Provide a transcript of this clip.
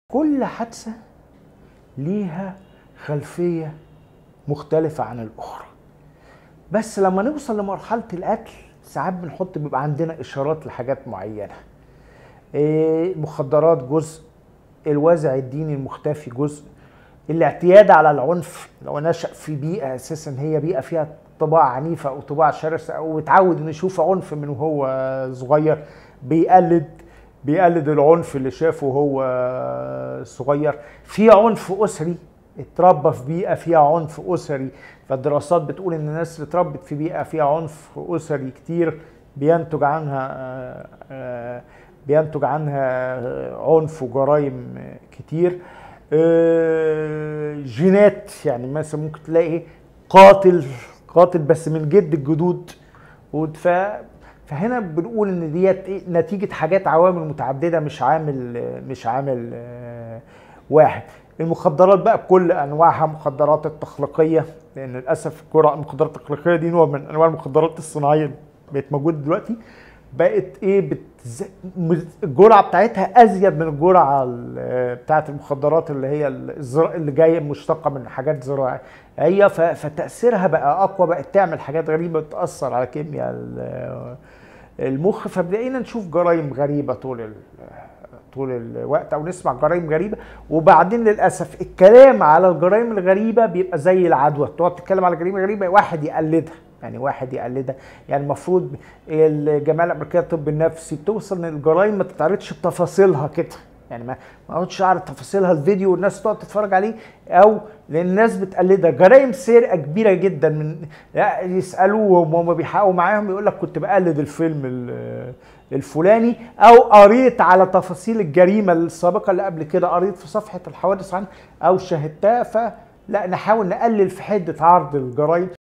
كل حادثة ليها خلفية مختلفة عن الأخرى بس لما نوصل لمرحلة القتل ساعات بنحط بيبقى عندنا إشارات لحاجات معينة إيه، المخدرات جزء الوازع الديني المختفي جزء الاعتياد على العنف لو نشأ في بيئة أساسا هي بيئة فيها طباع عنيفة أو طباع شرسة أو اتعود إنه يشوف عنف من وهو صغير بيقلد بيقلد العنف اللي شافه وهو صغير في عنف أسري اتربى في بيئة فيها عنف أسري فالدراسات بتقول إن الناس اللي اتربت في بيئة فيها عنف أسري كتير بينتج عنها آه، آه، بينتج عنها عنف وجرائم كتير آه، جينات يعني مثلا ممكن تلاقي قاتل قاتل بس من جد الجدود وف فهنا بنقول ان ديت إيه؟ نتيجه حاجات عوامل متعدده مش عامل مش عامل آه، واحد المخدرات بقى بكل انواعها مخدرات التخليقيه لان للاسف الجرعه المخدرات التخليقيه دي نوع من انواع المخدرات الصناعيه اللي بقت موجوده دلوقتي بقت ايه بتز... م- الجرعه بتاعتها ازيد من الجرعه ال- بتاعت المخدرات اللي هي الزر... اللي جايه مشتقه من حاجات زراعيه ف... فتاثيرها بقى اقوى بقت تعمل حاجات غريبه بتاثر على كيمياء ال- المخ فبدأنا نشوف جرائم غريبه طول ال... طول الوقت او نسمع جرائم غريبه وبعدين للاسف الكلام على الجرائم الغريبه بيبقى زي العدوى تقعد تتكلم على جريمه غريبه واحد يقلدها يعني واحد يقلدها يعني المفروض الجمعيه الامريكيه للطب النفسي بتوصل ان الجرائم ما تتعرضش بتفاصيلها كده يعني ما ما اقعدش اعرض تفاصيلها الفيديو والناس تقعد تتفرج عليه او لان الناس بتقلدها جرائم سرقه كبيره جدا من لا، يسالوهم وهم بيحققوا معاهم يقول لك كنت بقلد الفيلم ال- الفلاني او قريت على تفاصيل الجريمه السابقه اللي قبل كده قريت في صفحه الحوادث عنها او شاهدتها فلا نحاول نقلل في حده عرض الجرائم